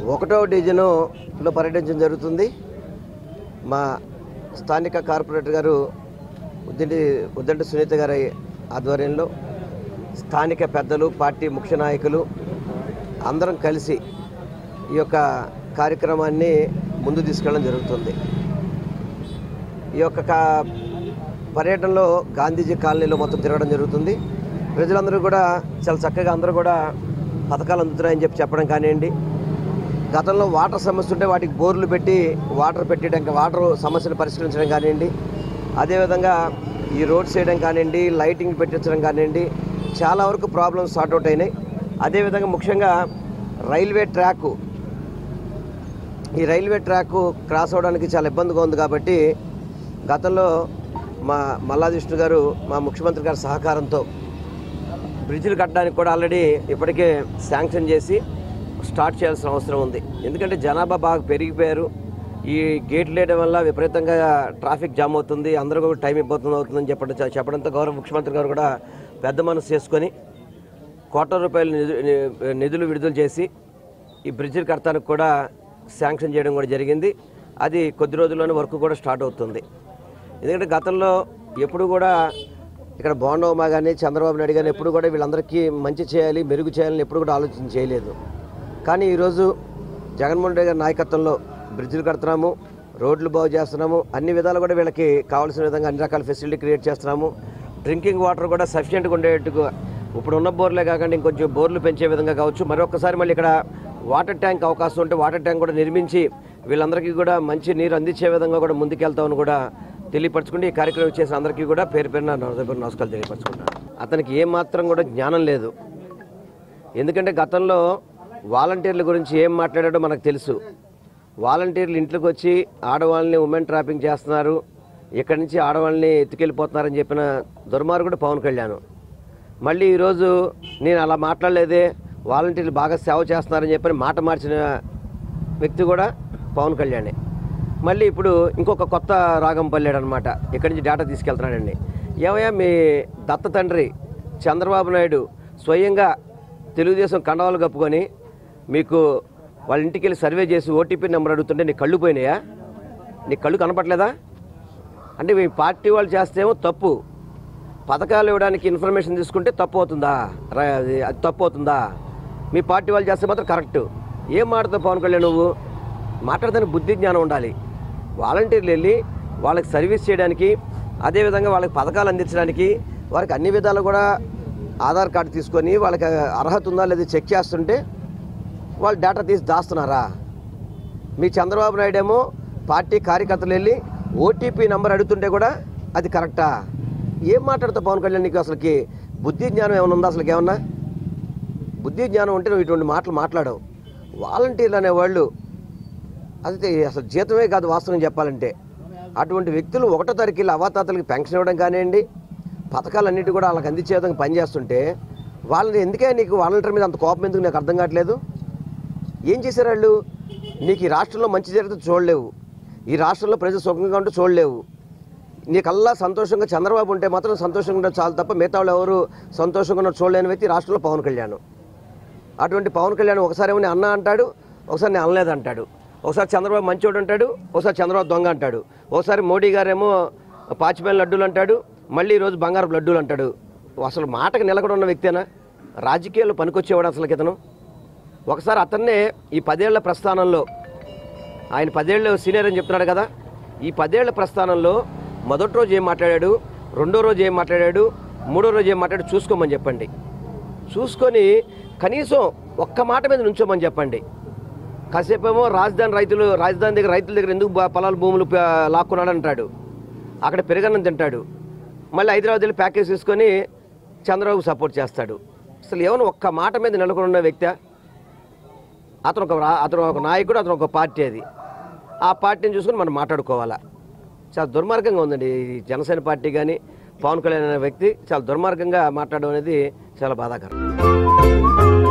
ఒకటో డివిజన్లో పర్యటించడం జరుగుతుంది మా స్థానిక కార్పొరేటర్ గారు ఉద్దంటి ఉద్దంటి సునీత గారి ఆధ్వర్యంలో స్థానిక పెద్దలు పార్టీ ముఖ్య నాయకులు అందరం కలిసి ఈ యొక్క కార్యక్రమాన్ని ముందు తీసుకెళ్ళడం జరుగుతుంది ఈ యొక్క కా- పర్యటనలో గాంధీజీ కాలనీలో మొత్తం తిరగడం జరుగుతుంది ప్రజలందరూ కూడా చాలా చక్కగా అందరూ కూడా పథకాలు అందుతున్నాయని చెప్పి చెప్పడం కానివ్వండి గతంలో వాటర్ సమస్య ఉంటే వాటికి బోర్లు పెట్టి వాటర్ పెట్టడానికి వాటర్ సమస్యను పరిష్కరించడం కానివ్వండి అదేవిధంగా ఈ రోడ్స్ వేయడం కానివ్వండి లైటింగ్ పెట్టించడం కానివ్వండి చాలా వరకు ప్రాబ్లమ్స్ సార్ట్అవుట్ అయినాయి అదేవిధంగా ముఖ్యంగా రైల్వే ట్రాక్ ఈ రైల్వే ట్రాక్ క్రాస్ అవ్వడానికి చాలా ఇబ్బందిగా ఉంది కాబట్టి గతంలో మా మల్లాది విష్ణు గారు మా ముఖ్యమంత్రి గారి సహకారంతో బ్రిడ్జిలు కట్టడానికి కూడా ఆల్రెడీ ఇప్పటికే శాంక్షన్ చేసి స్టార్ట్ చేయాల్సిన అవసరం ఉంది ఎందుకంటే జనాభా బాగా పెరిగిపోయారు ఈ గేట్లు వేయడం వల్ల విపరీతంగా ట్రాఫిక్ జామ్ అవుతుంది అందరూ కూడా టైం ఇబ్బంది అవుతుందని చెప్పడం చెప్పడంతో గౌరవ ముఖ్యమంత్రి గారు కూడా పెద్ద మనసు చేసుకొని కోట్ల రూపాయల నిధు- ని- నిధులు విడుదల చేసి ఈ బ్రిడ్జిలు కడతానికి కూడా శాంక్షన్ చేయడం కూడా జరిగింది అది కొద్ది రోజుల్లోనే వర్క్ కూడా స్టార్ట్ అవుతుంది ఎందుకంటే గతంలో ఎప్పుడు కూడా ఇక్కడ బోండవమ్మ కానీ చంద్రబాబు నాయుడు కానీ ఎప్పుడు కూడా వీళ్ళందరికీ మంచి చేయాలి మెరుగు చేయాలని ఎప్పుడు కూడా ఆలోచన చేయలేదు కానీ ఈరోజు జగన్మోహన్ రెడ్డి గారి నాయకత్వంలో బ్రిడ్జిలు కడుతున్నాము రోడ్లు బాగు చేస్తున్నాము అన్ని విధాలు కూడా వీళ్ళకి కావాల్సిన విధంగా అన్ని రకాల ఫెసిలిటీ క్రియేట్ చేస్తున్నాము డ్రింకింగ్ వాటర్ కూడా సఫిషియెంట్గా ఉండేట్టుగా ఇప్పుడు ఉన్న బోర్లే కాకుండా ఇంకొంచెం బోర్లు పెంచే విధంగా కావచ్చు మరొకసారి మళ్ళీ ఇక్కడ వాటర్ ట్యాంక్ అవకాశం ఉంటే వాటర్ ట్యాంక్ కూడా నిర్మించి వీళ్ళందరికీ కూడా మంచి నీరు అందించే విధంగా కూడా ముందుకెళ్తామని కూడా తెలియపరచుకుంటే ఈ కార్యక్రమం చేసిన అందరికీ కూడా పేరు పేరున నా హృదయపూర్వక నమస్కారాలు తెలియపరచుకుంటాను అతనికి ఏ మాత్రం కూడా జ్ఞానం లేదు ఎందుకంటే గతంలో వాలంటీర్ల గురించి ఏం మాట్లాడాడో మనకు తెలుసు వాలంటీర్లు ఇంట్లోకి వచ్చి ఆడవాళ్ళని ఉమెన్ ట్రాపింగ్ చేస్తున్నారు ఇక్కడి నుంచి ఆడవాళ్ళని ఎత్తుకెళ్ళిపోతున్నారని చెప్పిన దుర్మార్గుడు పవన్ కళ్యాణ్ మళ్ళీ ఈరోజు నేను అలా మాట్లాడలేదే వాలంటీర్లు బాగా సేవ చేస్తున్నారని చెప్పని మాట మార్చిన వ్యక్తి కూడా పవన్ కళ్యాణే మళ్ళీ ఇప్పుడు ఇంకొక కొత్త రాగం పల్లాడు అనమాట ఇక్కడి నుంచి డేటా తీసుకెళ్తున్నాడండి ఏమయ్యా మీ దత్త తండ్రి చంద్రబాబు నాయుడు స్వయంగా తెలుగుదేశం కండవాలు కప్పుకొని మీకు వాళ్ళ ఇంటికి వెళ్ళి సర్వే చేసి ఓటీపీ నెంబర్ అడుగుతుంటే నీ కళ్ళు పోయినాయా నీ కళ్ళు కనపట్లేదా అంటే మీ పార్టీ వాళ్ళు చేస్తేమో తప్పు పథకాలు ఇవ్వడానికి ఇన్ఫర్మేషన్ తీసుకుంటే తప్పు అవుతుందా రా- అది అది తప్పు అవుతుందా మీ పార్టీ వాళ్ళు చేస్తే మాత్రం కరెక్ట్ ఏం మాట్లాడతావు పవన్ కళ్యాణ్ నువ్వు మాట్లాడడానికి బుద్ధి జ్ఞానం ఉండాలి వాలంటీర్లు వెళ్ళి వాళ్ళకి సర్వీస్ చేయడానికి అదేవిధంగా వాళ్ళకి పథకాలు అందించడానికి వారికి అన్ని విధాలు కూడా ఆధార్ కార్డు తీసుకొని వాళ్ళకి అర్హత ఉందా లేదా చెక్ చేస్తుంటే వాళ్ళు డేటా తీసి దాస్తున్నారా మీ చంద్రబాబు నాయుడు ఏమో పార్టీ కార్యకర్తలు వెళ్ళి ఓటీపీ నెంబర్ అడుగుతుంటే కూడా అది కరెక్టా ఏం మాట్లాడతావు పవన్ కళ్యాణ్ నీకు అసలుకి బుద్ధి జ్ఞానం ఏమైనా ఉందా అసలుకి ఏమన్నా బుద్ధి జ్ఞానం ఉంటే నువ్వు ఇటువంటి మాటలు మాట్లాడవు వాలంటీర్లు అనేవాళ్ళు అది అసలు జీతమే కాదు వాస్తవం చెప్పాలంటే అటువంటి వ్యక్తులు ఒకటో తారీఖు వెళ్ళి అవాతాతలకి పెన్షన్ ఇవ్వడం కానివ్వండి పథకాలన్నిటి కూడా వాళ్ళకి అందించే విధంగా పనిచేస్తుంటే వాళ్ళని ఎందుకే నీకు వాలంటీర్ మీద అంత కోపం ఎందుకు నాకు అర్థం కావట్లేదు ఏం చేశారు వాళ్ళు నీకు ఈ రాష్ట్రంలో మంచి జరిగితే చూడలేవు ఈ రాష్ట్రంలో ప్రజలు సుఖంగా ఉంటే చూడలేవు నీకల్లా సంతోషంగా చంద్రబాబు ఉంటే మాత్రం సంతోషంగా ఉంటే చాలు తప్ప మిగతా వాళ్ళు ఎవరు సంతోషంగా ఉన్న చూడలేని వ్యక్తి ఈ రాష్ట్రంలో పవన్ కళ్యాణ్ అటువంటి పవన్ కళ్యాణ్ ఒకసారి ఏమో నేను అన్న అంటాడు ఒకసారి నేను అనలేదు అంటాడు ఒకసారి చంద్రబాబు మంచోడు అంటాడు ఒకసారి చంద్రబాబు దొంగ అంటాడు ఒకసారి మోడీ గారేమో పాచిపోయిన లడ్డూలు అంటాడు మళ్ళీ ఈరోజు బంగారపు లడ్డూలు అంటాడు అసలు మాటకు నిలకడ ఉన్న వ్యక్తేనా రాజకీయాల్లో పనికొచ్చేవాడు అసలు ఇతను ఒకసారి అతన్నే ఈ పదేళ్ల ప్రస్థానంలో ఆయన పదేళ్ళు సీనియర్ అని చెప్తున్నాడు కదా ఈ పదేళ్ల ప్రస్థానంలో మొదటి రోజు ఏం మాట్లాడాడు రెండో రోజు ఏం మాట్లాడాడు మూడో రోజు ఏం మాట్లాడాడు చూసుకోమని చెప్పండి చూసుకొని కనీసం ఒక్క మాట మీద నుంచోమని చెప్పండి కాసేపేమో రాజధాని రైతులు రాజధాని దగ్గర రైతుల దగ్గర ఎందుకు బా- పొలాలు భూములు ప- లాక్కున్నాడు అంటాడు అక్కడ పెరగన్నం తింటాడు మళ్ళీ హైదరాబాద్ వెళ్ళి ప్యాకేజ్ తీసుకొని చంద్రబాబు సపోర్ట్ చేస్తాడు అసలు ఏమైనా ఒక్క మాట మీద నెలకొని ఉన్న వ్యక్తి అతను ఒక రా- అతను ఒక నాయకుడు అతను ఒక పార్టీ అది ఆ పార్టీని చూసుకొని మనం మాట్లాడుకోవాలా చాలా దుర్మార్గంగా ఉందండి ఈ జనసేన పార్టీ కానీ పవన్ కళ్యాణ్ అనే వ్యక్తి చాలా దుర్మార్గంగా మాట్లాడడం అనేది చాలా బాధాకరం